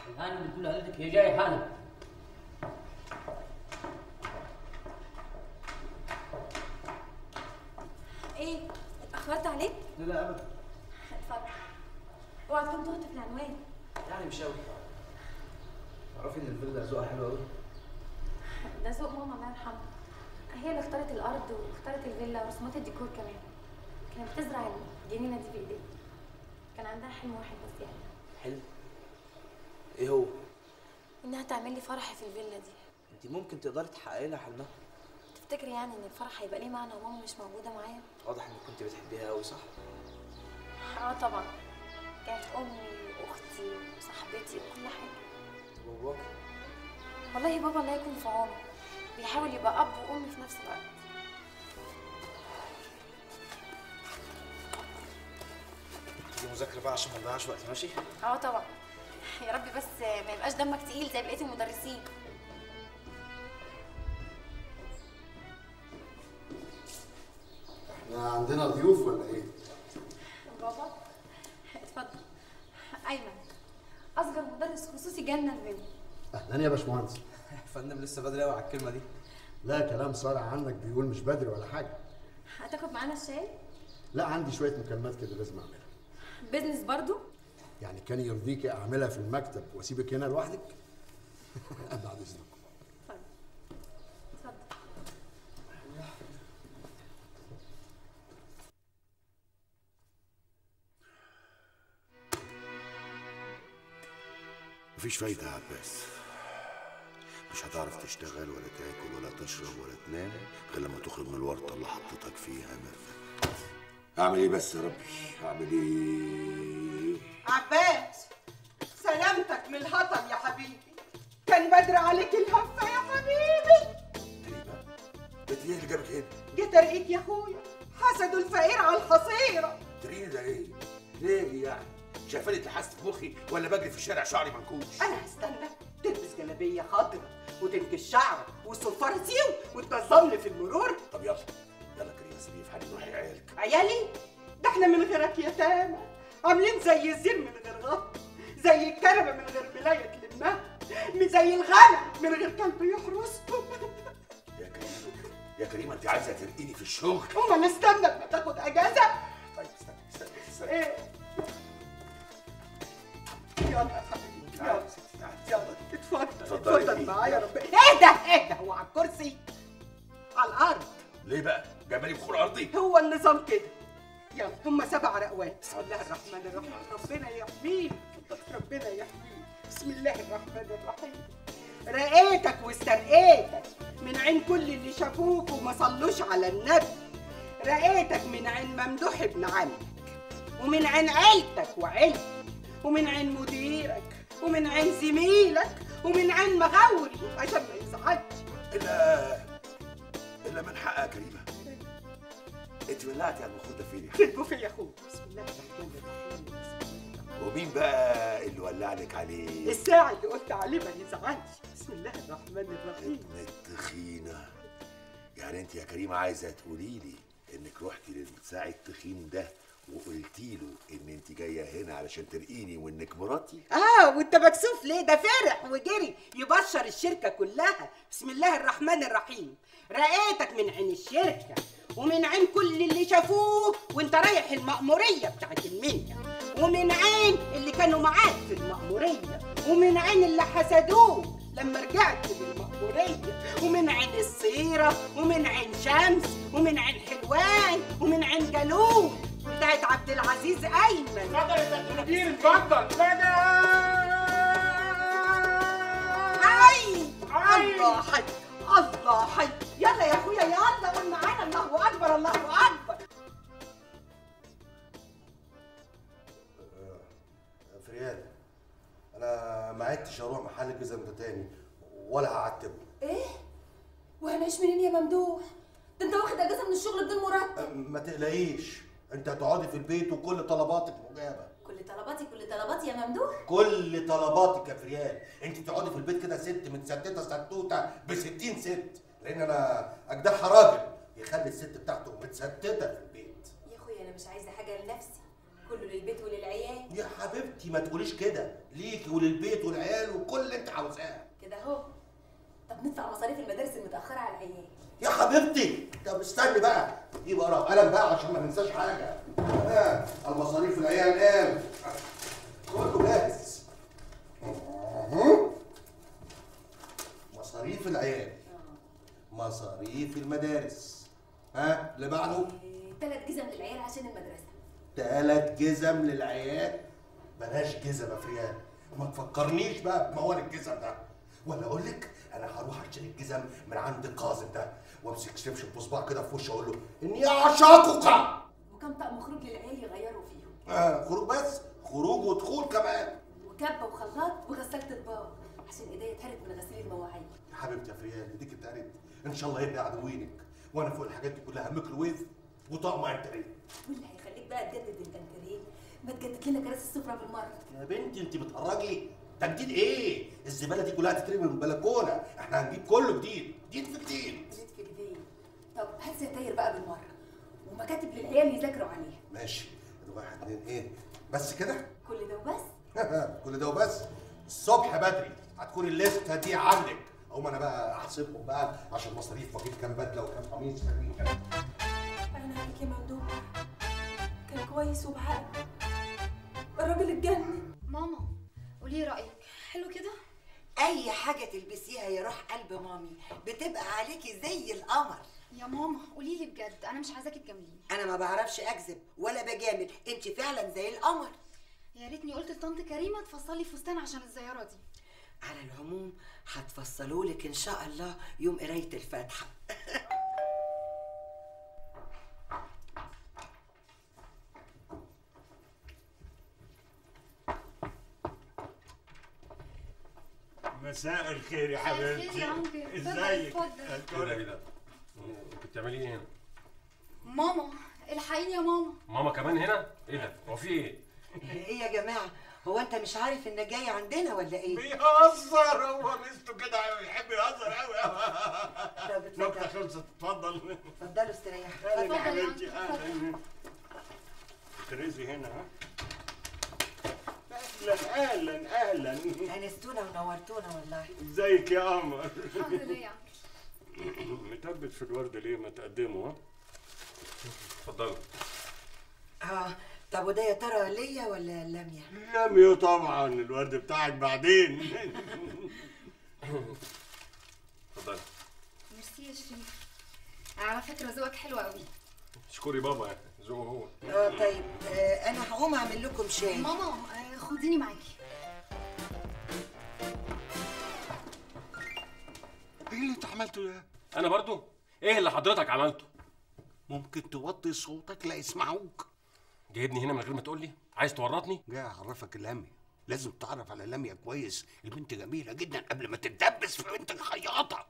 الهانم بتقول لحضرتك هي جايه حالا ايه اتاخرت عليك لا لا ابدا اتفضل اوعى تكون تهت في العنوان يعني مش قوي تعرفي ان الفيلا ذوقها حلو قوي ده ذوق ماما الله يرحمها هي اللي اختارت الارض واختارت الفيلا ورسومات الديكور كمان كانت بتزرع الجنينه دي بايديها كان عندها حلم واحد بس يعني حلو ايه هو انها تعمل لي فرح في الفيلا دي انت ممكن تقدري تحققي لها حلمها تفتكري يعني ان الفرح هيبقى ليه معنى وماما مش موجوده معايا واضح انك كنت بتحبيها قوي صح اه طبعا كانت امي واختي وصاحبتي وكل حاجه طب وباباكي والله بابا الله يكون في عونه بيحاول يبقى اب وام في نفس الوقت دي مذاكره بقى عشان ما نضيعش وقت ماشي اه طبعا يا رب بس ما يبقاش دمك تقيل زي بقيه المدرسين احنا عندنا ضيوف ولا ايه؟ بابا اتفضل ايمن اصغر مدرس خصوصي جالنا الفيلا اهلا يا باشمهندس يا فندم لسه بدري قوي على الكلمه دي لا كلام صارع عنك بيقول مش بدري ولا حاجه هتاخد معانا الشاي لا عندي شويه مكالمات كده لازم اعملها بيزنس برضو يعني كان يرضيكي اعملها في المكتب واسيبك هنا لوحدك بعد اذنكم اتفضل اتفضل مفيش فايدة يا عباس مش هتعرف تشتغل ولا تاكل ولا تشرب ولا تنام غير لما تخرج من الورطة اللي حطيتك فيها يا مرفت اعمل ايه بس يا ربي اعمل ايه عباس سلامتك من الهطل يا حبيبي كان بدري عليك الهفة يا حبيبي تقريبا انت ايه اللي جابك هنا جيت ارقيك يا اخويا حسدوا الفقير على الحصيرة تريني ده ايه ليه يعني شايفاني اتلحست في مخي ولا بجري في الشارع شعري منكوش انا هستنى تلبس جلابية خضرا وتنكش شعرك والصفارة سيو وتنظمني في المرور طب يلا يلا كريم سيبيه في حالي روحي عيالك عيالي ده احنا من غيرك يتامى عاملين زي الزين من غير غط زي الكنبة من غير ملاية تلمها زي الغنم من غير كلب يحرسه يا كريم يا كريم انت عايزه ترقيني في الشغل امال نستنى لما تاخد اجازة طيب استنى استنى استنى ايه يلا يا حبيبي يلا يلا اتفضل اتفضلي اتفضل فيه. معايا يا رب ايه ده ايه ده هو على الكرسي على الارض ليه بقى جايباني بخور ارضي هو النظام كده يلا هم سبع رقوات بسم الله الرحمن الرحيم ربنا يحميك ربنا يحميك بسم الله الرحمن الرحيم رقيتك واسترقيتك من عين كل اللي شافوك وما صلوش على النبي رقيتك من عين ممدوح ابن عمك ومن عين عيلتك وعيلتك ومن عين مديرك ومن عين زميلك ومن عين مغاوري عشان ما يزعلش الا الا من حقها كريمه انت ولعتي على المخدة فين يا في البوفيه يا اخويا بسم الله الرحمن الرحيم بسم الله الرحمن ومين بقى اللي ولع لك عليه الساعة اللي قلت عليه ما يزعلش بسم الله الرحمن الرحيم ابن التخينه يعني انت يا كريمه عايزه تقولي لي انك رحتي للساعي التخين ده وقلتي له ان انت جايه هنا علشان ترقيني وانك مراتي اه وانت مكسوف ليه ده فرح وجري يبشر الشركة كلها بسم الله الرحمن الرحيم رقيتك من عين الشركة ومن عين كل اللي شافوك وانت رايح المأمورية بتاعت المنيا ومن عين اللي كانوا معاك في المأمورية ومن عين اللي حسدوك لما رجعت للمأمورية ومن عين الصيرة ومن عين شمس ومن عين حلوان ومن عين جالوت بتاعت عبد العزيز أيمن اتفضل يا المدير اتفضل حي الله حي الله حي يلا يا اخويا يلا قول معانا الله اكبر الله اكبر فريال انا ما عدتش اروح محل جزم ده تاني ولا هعتبه ايه وهنعيش منين يا ممدوح ده انت واخد اجازه من الشغل بدون مرتب ما تقلقيش انت هتقعدي في البيت وكل طلباتك مجابه كل طلباتي كل طلباتي يا ممدوح كل طلباتك يا فريال انت تقعدي في البيت كده ست متستته ستوته ب 60 ست لان انا اجدعها راجل يخلي الست بتاعته متستته في البيت يا اخويا انا مش عايزه حاجه لنفسي كله للبيت وللعيال يا حبيبتي ما تقوليش كده ليكي وللبيت والعيال وكل اللي انت عاوزاه كده اهو طب ندفع مصاريف المدارس المتاخره على العيال يا حبيبتي طب استني بقى دي ورقه وقلم بقى عشان ما ننساش حاجه آه، المصاريف العيال قام كله جاهز أهو. مصاريف العيال مصاريف المدارس ها اللي بعده ثلاث جزم للعيال عشان المدرسه تلات جزم للعيال بلاش جزم يا فريال ما تفكرنيش بقى بموال الجزم ده ولا اقول لك انا هروح اشتري الجزم من عند القاظم ده وامسك شبشب بصباع كده في وشه اقول له اني اعشقك وكم طقم خروج للعيال يغيروا فيهم آه خروج بس خروج ودخول كمان وكبه وخلاط وغساله اطباق عشان ايديا اتهرت من غسيل المواعين يا حبيبتي يا فريال ايديك اتقلت ان شاء الله يبقى عدوينك وانا فوق الحاجات دي كلها ميكروويف وطقم انتريه واللي هيخليك بقى تجدد الانتريه ما تجدد لنا كراسي السفره بالمره يا بنتي انت بتهرجي ده جديد ايه الزباله دي كلها تترمي من البلكونه احنا هنجيب كله جديد جديد في جديد جديد في جديد طب هات ستاير بقى بالمره ومكاتب للعيال يذاكروا عليها ماشي واحد اتنين ايه بس كده كل ده وبس كل ده وبس الصبح بدري هتكون الليسته دي عندك اقوم انا بقى احسبهم بقى عشان مصاريف واجيب كام بدله وكام قميص حلوين كده انا عليك يا ممدوح كان كويس وبعقل الراجل اتجنن ماما قولي رايك حلو كده اي حاجه تلبسيها يا روح قلب مامي بتبقى عليكي زي القمر يا ماما قولي لي بجد انا مش عايزاكي تجامليني انا ما بعرفش اكذب ولا بجامل انت فعلا زي القمر يا ريتني قلت لطنط كريمه تفصلي فستان عشان الزياره دي على العموم هتفصلوا لك ان شاء الله يوم قرايه الفاتحه مساء الخير يا مساء الخير حبيبتي يا عمرو. اتفضل، ازيك اتفضل. ايه ده كنت بتعملي ايه هنا؟ ماما الحقيني يا ماما ماما كمان هنا؟ ايه ده؟ هو في ايه؟ ايه يا جماعه هو انت مش عارف انك جاي عندنا ولا ايه بيهزر هو ميزته كده يحب يهزر قوي طب نكته اتفضل خلصت اتفضل اتفضلوا استريحوا اهلا يا اتفضل يا حبيبتي عم، اهلا تريزي هنا ها اهلا اهلا اهلا انستونا ونورتونا والله ازيك يا قمر الحمد لله يا عم متبت في الورد ليه ما تقدمه ها اتفضلي اه طب وده يا ترى ليا ولا لميا لميو طبعا الورد بتاعك بعدين اتفضلي ميرسي يا شريف على فكره ذوقك حلو قوي اشكري بابا يعني ذوقه هو اه طيب آه انا هقوم اعمل لكم شاي ماما آه، خديني معاكي ايه اللي انت عملته ده؟ انا برضو؟ ايه اللي حضرتك عملته؟ ممكن توطي صوتك لا يسمعوك جايبني هنا من غير ما تقول لي؟ عايز تورطني؟ جاي اعرفك لميا لازم تعرف على لميا كويس البنت جميله جدا قبل ما تتدبس في بنتك خياطه